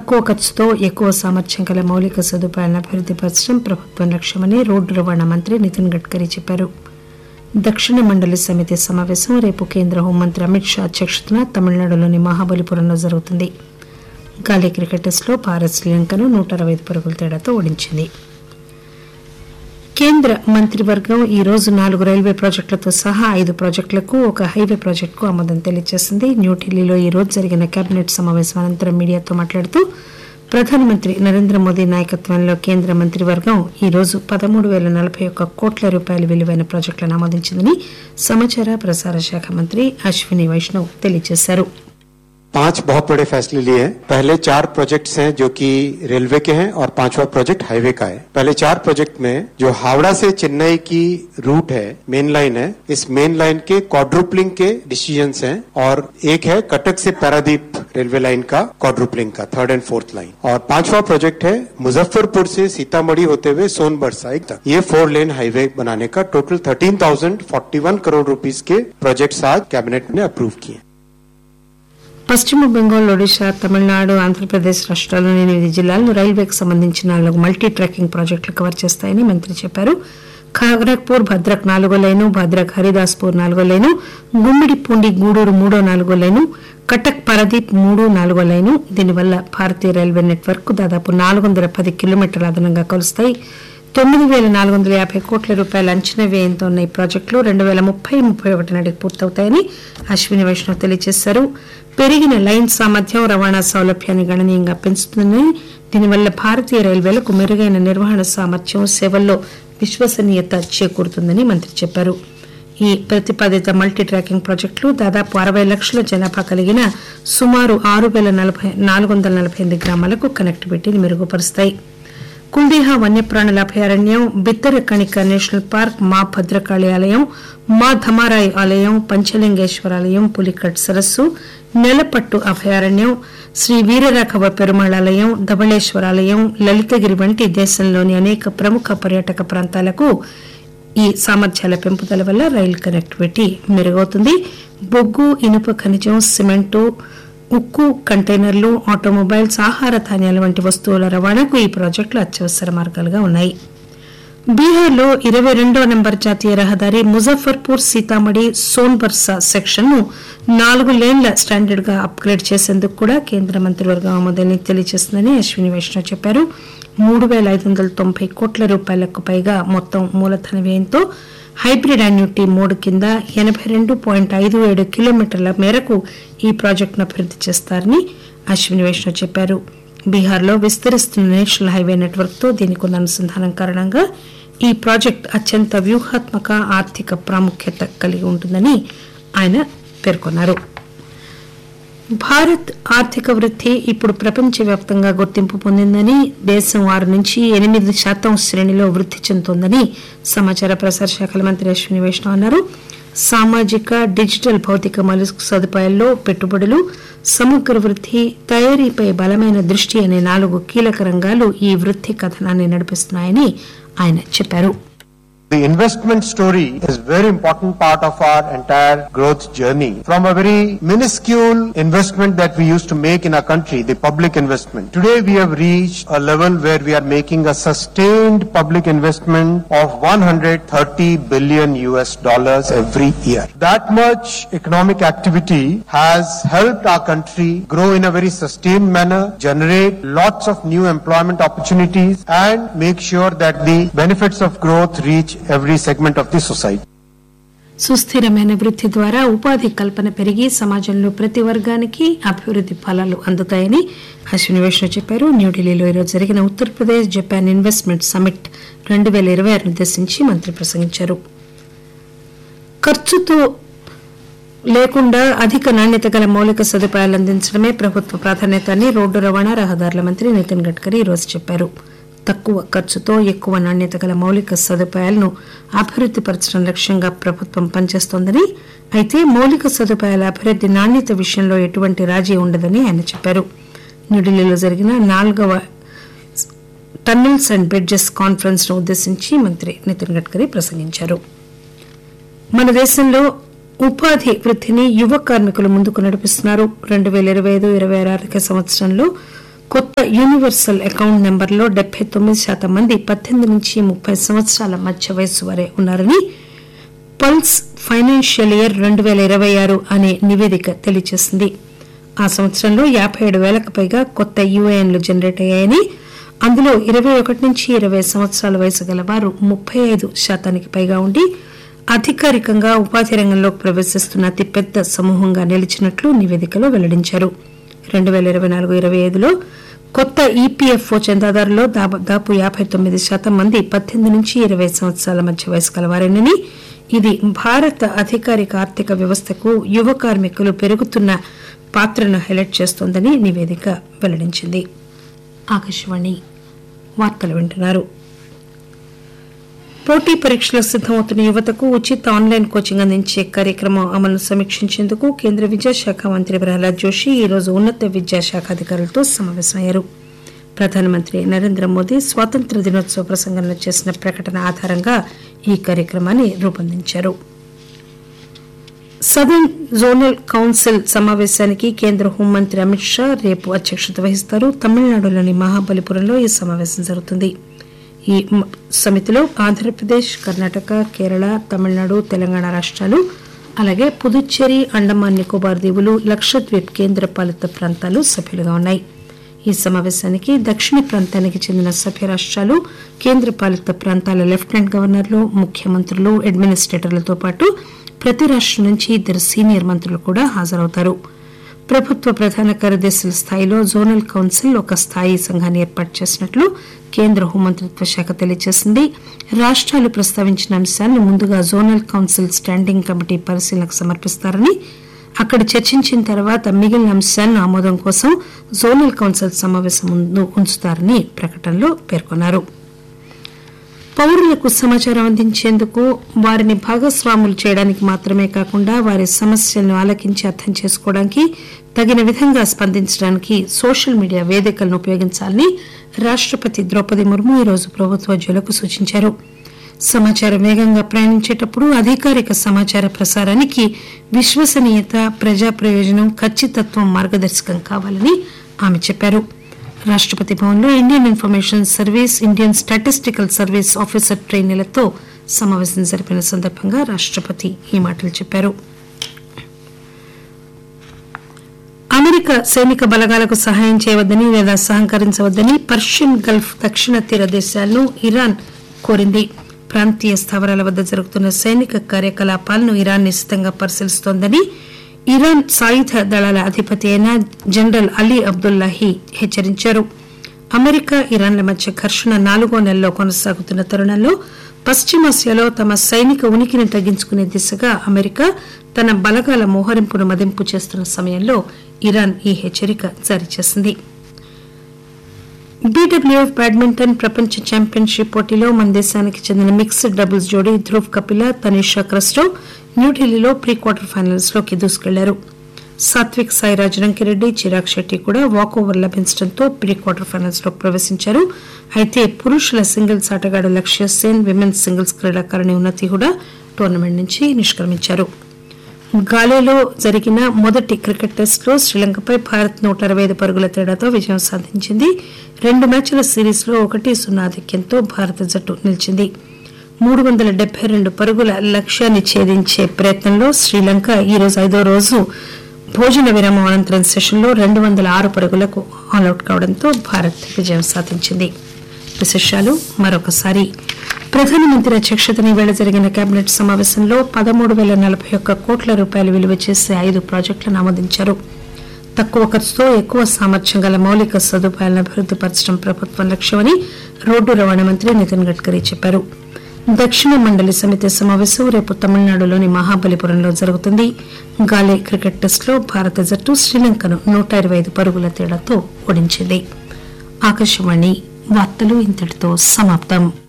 తక్కువ ఖర్చుతో ఎక్కువ సామర్థ్యం గల మౌలిక సదుపాయాలను అభివృద్ది పరచడం ప్రభుత్వం లక్ష్యమని రోడ్డు రవాణా మంత్రి నితిన్ గడ్కరీ చెప్పారు దక్షిణ మండలి సమితి సమావేశం రేపు కేంద్ర హోంమంత్రి అమిత్ షా అధ్యక్షతన తమిళనాడులోని మహాబలిపురంలో జరుగుతుంది గాలీ క్రికెట్ టెస్టులో భారత్ శ్రీలంకను నూట అరవై ఐదు పరుగుల తేడాతో ఓడించింది కేంద్ర మంత్రివర్గం ఈ రోజు నాలుగు రైల్వే ప్రాజెక్టులతో సహా ఐదు ప్రాజెక్టులకు ఒక హైవే ప్రాజెక్టుకు ఆమోదం తెలియజేసింది న్యూఢిల్లీలో ఈ రోజు జరిగిన కేబినెట్ సమావేశం అనంతరం మీడియాతో మాట్లాడుతూ ప్రధానమంత్రి నరేంద్ర మోదీ నాయకత్వంలో కేంద్ర మంత్రివర్గం ఈ రోజు పదమూడు పేల నలభై ఒక్క కోట్ల రూపాయల విలువైన ప్రాజెక్టులను ఆమోదించిందని సమాచార ప్రసార శాఖ మంత్రి అశ్విని వైష్ణవ్ తెలియజేశారు पांच बहुत बड़े फैसले लिए हैं पहले चार प्रोजेक्ट्स हैं जो कि रेलवे के हैं और पांचवा प्रोजेक्ट हाईवे का है पहले चार प्रोजेक्ट में जो हावड़ा से चेन्नई की रूट है मेन लाइन है इस मेन लाइन के क्वाड्रुपलिंग के डिसीजंस हैं और एक है कटक से पैरादीप रेलवे लाइन का क्वाड्रुपलिंग का थर्ड एंड फोर्थ लाइन और पांचवा प्रोजेक्ट है मुजफ्फरपुर से सीतामढ़ी होते हुए सोनभर साइड तक ये फोर लेन हाईवे बनाने का total thirteen thousand forty one crore rupees के प्रोजेक्ट्स आज कैबिनेट ने अप्रूव किए పశ్చిమ బెంగాల్ ఒడిశా తమిళనాడు ఆంధ్రప్రదేశ్ రాష్ట్రాల్లోని ఎనిమిది జిల్లాలను రైల్వేకి సంబంధించిన నాలుగు మల్టీ ట్రాకింగ్ ప్రాజెక్టులు కవర్ చేస్తాయని మంత్రి చెప్పారు ఖాగ్రక్పూర్ భద్రక్ నాలుగో లైను భద్రక్ హరిదాస్పూర్ నాలుగో లైను గుమ్మిడిపూండి గూడూరు మూడో నాలుగో లైను కటక్ పరదీప్ మూడు నాలుగో లైను దీనివల్ల భారతీయ రైల్వే నెట్వర్క్ దాదాపు నాలుగు వందల పది కిలోమీటర్ల అదనంగా కలుస్తాయి తొమ్మిది వేల నాలుగు వందల యాభై కోట్ల రూపాయల అంచనా వ్యయంతో ఉన్న ఈ ప్రాజెక్టులు రెండు వేల ముప్పై ముప్పై ఒకటి నాటికి పూర్తవుతాయని అశ్విని వైష్ణవ్ తెలియజేశారు పెరిగిన లైన్ సామర్థ్యం రవాణా సౌలభ్యాన్ని గణనీయంగా పెంచుతుందని దీనివల్ల భారతీయ రైల్వేలకు మెరుగైన నిర్వహణ సామర్థ్యం సేవల్లో విశ్వసనీయత చేకూరుతుందని మంత్రి చెప్పారు ఈ ప్రతిపాదిత మల్టీ ట్రాకింగ్ ప్రాజెక్టులు దాదాపు అరవై లక్షల జనాభా కలిగిన సుమారు ఆరు వేల నలభై నాలుగు వందల నలభై ఎనిమిది గ్రామాలకు కనెక్టివిటీని మెరుగుపరుస్తాయి కుందేహా వన్యప్రాణుల అభయారణ్యం బిత్తర కణిక నేషనల్ పార్క్ మా భద్రకాళి ఆలయం మా ధమారాయి ఆలయం పంచలింగేశ్వర ఆలయం పులికట్ సరస్సు నెలపట్టు అభయారణ్యం శ్రీ వీరరాఘవ పెరుమాళ్ ఆలయం ధవళేశ్వర ఆలయం లలితగిరి వంటి దేశంలోని అనేక ప్రముఖ పర్యాటక ప్రాంతాలకు ఈ సామర్థ్యాల పెంపుదల వల్ల రైలు కనెక్టివిటీ మెరుగవుతుంది బొగ్గు ఇనుప ఖనిజం సిమెంటు ఉక్కు కంటైనర్లు ఆటోమొబైల్స్ ఆహార ధాన్యాల వంటి వస్తువుల రవాణాకు ఈ ప్రాజెక్టులు అత్యవసర మార్గాలుగా ఉన్నాయి బీహార్లో ఇరవై రెండో నంబర్ జాతీయ రహదారి ముజఫర్పూర్ సీతామఢి సోన్బర్సా సెక్షన్ ను నాలుగు లేన్ల స్టాండర్డ్ గా అప్గ్రేడ్ చేసేందుకు కూడా కేంద్ర మంత్రివర్గం ఆమోదాన్ని తెలియజేస్తుందని అశ్విని వైష్ణవ్ చెప్పారు మూడు వేల ఐదు వందల తొంభై కోట్ల రూపాయలకు పైగా మొత్తం మూలధన వ్యయంతో హైబ్రిడ్ అన్యూటీ మోడ్ కింద ఎనబై రెండు పాయింట్ ఐదు ఏడు కిలోమీటర్ల మేరకు ఈ ప్రాజెక్టును అభివృద్ది చేస్తారని అశ్విని వైష్ణవ్ చెప్పారు బీహార్లో విస్తరిస్తున్న నేషనల్ హైవే నెట్వర్క్ తో దీనికి ఉన్న అనుసంధానం కారణంగా ఈ ప్రాజెక్టు అత్యంత వ్యూహాత్మక ఆర్థిక ప్రాముఖ్యత కలిగి ఉంటుందని ఆయన పేర్కొన్నారు భారత్ ఆర్థిక వృద్ధి ఇప్పుడు ప్రపంచవ్యాప్తంగా గుర్తింపు పొందిందని దేశం ఆరు నుంచి ఎనిమిది శాతం శ్రేణిలో వృద్ధి చెందుతోందని సమాచార ప్రసార శాఖల మంత్రి అశ్విని వైష్ణవ్ అన్నారు సామాజిక డిజిటల్ భౌతిక మౌలిక సదుపాయాల్లో పెట్టుబడులు సమగ్ర వృద్ధి తయారీపై బలమైన దృష్టి అనే నాలుగు కీలక రంగాలు ఈ వృద్ధి కథనాన్ని నడిపిస్తున్నాయని ఆయన చెప్పారు The investment story is very important part of our entire growth journey. From a very minuscule investment that we used to make in our country, the public investment. Today we have reached a level where we are making a sustained public investment of 130 billion US dollars every year. That much economic activity has helped our country grow in a very sustained manner, generate lots of new employment opportunities and make sure that the benefits of growth reach every segment of the society. సుస్థిరమైన వృద్ధి ద్వారా ఉపాధి కల్పన పెరిగి సమాజంలో ప్రతి వర్గానికి అభివృద్ధి ఫలాలు అందుతాయని అశ్విని వైష్ణవ్ చెప్పారు న్యూఢిల్లీలో ఈరోజు జరిగిన ఉత్తరప్రదేశ్ జపాన్ ఇన్వెస్ట్మెంట్ సమిట్ రెండు వేల ఇరవై ఆరు ఉద్దేశించి మంత్రి ప్రసంగించారు ఖర్చుతో లేకుండా అధిక నాణ్యత గల మౌలిక సదుపాయాలు అందించడమే ప్రభుత్వ ప్రాధాన్యత అని రోడ్డు రవాణా రహదారుల మంత్రి నితిన్ గడ్కరీ ఈరోజు చెప్పారు తక్కువ ఖర్చుతో ఎక్కువ నాణ్యత గల మౌలిక సదుపాయాలను అభివృద్ది పరచడం లక్ష్యంగా ప్రభుత్వం పనిచేస్తోందని అయితే మౌలిక సదుపాయాల అభివృద్ది నాణ్యత విషయంలో ఎటువంటి రాజీ ఉండదని ఆయన చెప్పారు న్యూఢిల్లీలో జరిగిన నాలుగవ టన్నెల్స్ అండ్ బ్రిడ్జెస్ కాన్ఫరెన్స్ ను ఉద్దేశించి మంత్రి నితిన్ గడ్కరీ ప్రసంగించారు మన దేశంలో ఉపాధి వృద్ధిని యువ కార్మికులు ముందుకు నడిపిస్తున్నారు రెండు వేల ఇరవై ఐదు ఇరవై ఆరు ఆర్థిక సంవత్సరంలో కొత్త యూనివర్సల్ అకౌంట్ నెంబర్లో డెబ్బై తొమ్మిది శాతం మంది పద్దెనిమిది నుంచి ముప్పై సంవత్సరాల మధ్య వయస్సు వారే ఉన్నారని పల్స్ ఫైనాన్షియల్ ఇయర్ రెండు పేల ఇరవై ఆరు అనే నివేదిక తెలియజేసింది ఆ సంవత్సరంలో యాబై ఏడు వేలకు పైగా కొత్త యూఏఎన్లు జనరేట్ అయ్యాయని అందులో ఇరవై ఒకటి నుంచి ఇరవై సంవత్సరాల వయసు గల వారు ముప్పై ఐదు శాతానికి పైగా ఉండి అధికారికంగా ఉపాధి రంగంలోకి ప్రవేశిస్తున్న అతిపెద్ద సమూహంగా నిలిచినట్లు నివేదికలో వెల్లడించారు రెండు పేల ఇరవై నాలుగు ఇరవై ఐదులో కొత్త ఈపీఎఫ్ఓ చందాదారులో దాదాపు యాబై తొమ్మిది శాతం మంది పద్దెనిమిది నుంచి ఇరవై సంవత్సరాల మధ్య వయసు కలవారేనని ఇది భారత అధికారిక ఆర్థిక వ్యవస్థకు యువ కార్మికులు పెరుగుతున్న పాత్రను హైలైట్ చేస్తోందని నివేదిక వెల్లడించింది ఆకాశవాణి వార్తలు వింటున్నారు పోటీ పరీక్షలకు సిద్దమవుతున్న యువతకు ఉచిత ఆన్లైన్ కోచింగ్ అందించే కార్యక్రమం అమలును సమీక్షించేందుకు కేంద్ర విద్యాశాఖ మంత్రి ప్రహ్లాద్ జోషి ఈరోజు ఉన్నత విద్యాశాఖ అధికారులతో సమావేశమయ్యారు ప్రధానమంత్రి నరేంద్ర మోదీ స్వాతంత్ర దినోత్సవ ప్రసంగంలో చేసిన ప్రకటన ఆధారంగా ఈ కార్యక్రమాన్ని రూపొందించారు సదర్న్ జోనల్ కౌన్సిల్ సమావేశానికి కేంద్ర హోంమంత్రి అమిత్ షా రేపు అధ్యక్షత వహిస్తారు తమిళనాడులోని మహాబలిపురంలో ఈ సమావేశం జరుగుతుంది ఈ సమితిలో ఆంధ్రప్రదేశ్ కర్ణాటక కేరళ తమిళనాడు తెలంగాణ రాష్ట్రాలు అలాగే పుదుచ్చేరి అండమాన్ నికోబార్ దీవులు లక్షద్వీప్ కేంద్ర పాలిత ప్రాంతాలు సభ్యులుగా ఉన్నాయి ఈ సమావేశానికి దక్షిణ ప్రాంతానికి చెందిన సభ్య రాష్ట్రాలు కేంద్ర పాలిత ప్రాంతాల లెఫ్టినెంట్ గవర్నర్లు ముఖ్యమంత్రులు అడ్మినిస్ట్రేటర్లతో పాటు ప్రతి రాష్టం నుంచి ఇద్దరు సీనియర్ మంత్రులు కూడా హాజరవుతారు ప్రభుత్వ ప్రధాన కార్యదర్శుల స్థాయిలో జోనల్ కౌన్సిల్ ఒక స్థాయి సంఘాన్ని ఏర్పాటు చేసినట్లు కేంద్ర హోంమంత్రిత్వ శాఖ తెలియజేసింది రాష్ట్రాలు ప్రస్తావించిన అంశాలను ముందుగా జోనల్ కౌన్సిల్ స్టాండింగ్ కమిటీ పరిశీలనకు సమర్పిస్తారని అక్కడ చర్చించిన తర్వాత మిగిలిన అంశాలను ఆమోదం కోసం జోనల్ కౌన్సిల్ సమావేశం ముందు ఉంచుతారని ప్రకటనలో పేర్కొన్నారు పౌరులకు సమాచారం అందించేందుకు వారిని భాగస్వాములు చేయడానికి మాత్రమే కాకుండా వారి సమస్యలను ఆలకించి అర్థం చేసుకోవడానికి తగిన విధంగా స్పందించడానికి సోషల్ మీడియా వేదికలను ఉపయోగించాలని రాష్టపతి ద్రౌపది ముర్ము ఈరోజు ప్రభుత్వోద్యోగులకు సూచించారు సమాచారం వేగంగా ప్రయాణించేటప్పుడు అధికారిక సమాచార ప్రసారానికి విశ్వసనీయత ప్రజా ప్రయోజనం ఖచ్చితత్వం మార్గదర్శకం కావాలని ఆమె చెప్పారు రాష్టపతి భవన్లో Indian information service Indian statistical service officer ట్రైనీలతో సమావేశం జరిపిన సందర్భంగా రాష్టపతి ఈ మాటలు చెప్పారు అమెరికా సైనిక బలగాలకు సహాయం చేయవద్దని లేదా సహకరించవద్దని పర్షియన్ గల్ఫ్ దక్షిణ తీర దేశాలను ఇరాన్ కోరింది ప్రాంతీయ స్థావరాల వద్ద జరుగుతున్న సైనిక కార్యకలాపాలను ఇరాన్ నిశితంగా పరిశీలిస్తోందని ఇరాన్ సాయుధ దళాల అధిపతి అయిన జనరల్ అలీ అబ్దుల్లాహి హెచ్చరించారు అమెరికా ఇరాన్ల మధ్య ఘర్షణ నాలుగో నెలలో కొనసాగుతున్న తరుణంలో పశ్చిమాసియాలో తమ సైనిక ఉనికిని తగ్గించుకునే దిశగా అమెరికా తన బలగాల మోహరింపును మదింపు చేస్తున్న సమయంలో ఇరాన్ ఈ హెచ్చరిక జారీ చేసింది బీడబ్ల్యూఎఫ్ బ్యాడ్మింటన్ ప్రపంచ ఛాంపియన్షిప్ పోటీలో మన దేశానికి చెందిన మిక్స్డ్ డబుల్స్ జోడీ ధ్రువ్ కపిల తనీషా క్రస్టో న్యూఢిల్లీలో ప్రీ క్వార్టర్ ఫైనల్స్ లోకి దూసుకెళ్లారు సాత్విక్ సాయిరాజ్ రంకిరెడ్డి చిరాగ్ శెట్టి కూడా వాకోవర్ లభించడంతో ప్రీ క్వార్టర్ ఫైనల్స్ లోకి ప్రవేశించారు అయితే పురుషుల సింగిల్స్ ఆటగాడు లక్ష్య సేన్ విమెన్స్ సింగిల్స్ క్రీడాకారిణి ఉన్నతి కూడా టోర్నమెంట్ నుంచి నిష్క్రమించారు గాలేలో జరిగిన మొదటి క్రికెట్ టెస్టులో శ్రీలంకపై భారత్ నూట అరవై ఐదు పరుగుల తేడాతో విజయం సాధించింది రెండు మ్యాచ్ల సిరీస్లో ఒకటి సున్నా ఆధిక్యంతో భారత జట్టు నిలిచింది మూడు వందల డెబ్బై రెండు పరుగుల లక్ష్యాన్ని ఛేదించే ప్రయత్నంలో శ్రీలంక ఈరోజు ఐదో రోజు భోజన విరామం అనంతరం సెషన్లో రెండు వందల ఆరు పరుగులకు ఆల్అౌట్ కావడంతో భారత్ విజయం సాధించింది విశేషాలు మరొకసారి ప్రధానమంత్రి అధ్యక్షతన ఈవేళ జరిగిన కేబినెట్ సమావేశంలో పదమూడు పేల నలభై ఒక్క కోట్ల రూపాయలు విలువ చేసే ఐదు ప్రాజెక్టులను ఆమోదించారు తక్కువ ఖర్చుతో ఎక్కువ సామర్థ్యం గల మౌలిక సదుపాయాలను అభివృద్ది పరచడం ప్రభుత్వం లక్ష్యమని రోడ్డు రవాణా మంత్రి నితిన్ గడ్కరీ చెప్పారు దక్షిణ మండలి సమితి సమావేశం రేపు తమిళనాడులోని మహాబలిపురంలో జరుగుతుంది గాలే క్రికెట్ టెస్టులో భారత జట్టు శ్రీలంకను నూట ఇరవై ఐదు పరుగుల తేడాతో ఓడించింది ఆకాశవాణి వార్తలు ఇంతటితో సమాప్తం